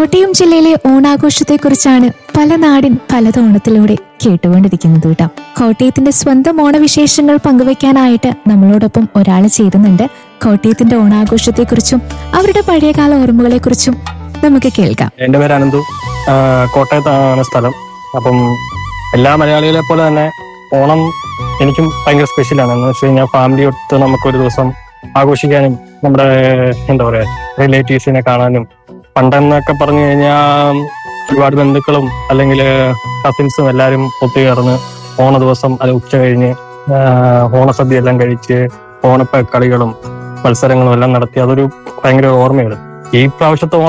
കോട്ടയം ജില്ലയിലെ ഓണാഘോഷത്തെക്കുറിച്ചാണ് പല നാടിൻ പലത് ഓണത്തിലൂടെ കേട്ടുകൊണ്ടിരിക്കുന്നത് കേട്ടോ കോട്ടയത്തിന്റെ സ്വന്തം ഓണവിശേഷങ്ങൾ പങ്കുവെക്കാനായിട്ട് നമ്മളോടൊപ്പം ഒരാൾ ചേരുന്നുണ്ട് കോട്ടയത്തിന്റെ ഓണാഘോഷത്തെക്കുറിച്ചും അവരുടെ പഴയകാല ഓർമ്മകളെക്കുറിച്ചും നമുക്ക് കേൾക്കാം എന്റെ പേര് അനന്തു ആ, കോട്ടയത്താണ് സ്ഥലം അപ്പം എല്ലാ മലയാളികളെ പോലെ തന്നെ ഓണം എനിക്കും ഭയങ്കര സ്പെഷ്യലാണ് എന്ന് വെച്ച് കഴിഞ്ഞാൽ ഫാമിലി ഒത്ത് നമുക്കൊരു ദിവസം ആഘോഷിക്കാനും നമ്മുടെ എന്താ പറയാ റിലേറ്റീവ്സിനെ കാണാനും പണ്ടെന്നൊക്കെ പറഞ്ഞു കഴിഞ്ഞാൽ ഒരുപാട് ബന്ധുക്കളും അല്ലെങ്കിൽ കസിൻസും എല്ലാവരും ഒത്തുചേർന്ന് ഓണ ദിവസം അത് ഉച്ച കഴിഞ്ഞ് ആ, ഓണസദ്യ എല്ലാം കഴിച്ച് ഓണപ്പ കളികളും മത്സരങ്ങളും എല്ലാം നടത്തി അതൊരു ഭയങ്കര ഓർമ്മയാണ് ഈ പ്രാവശ്യത്തെ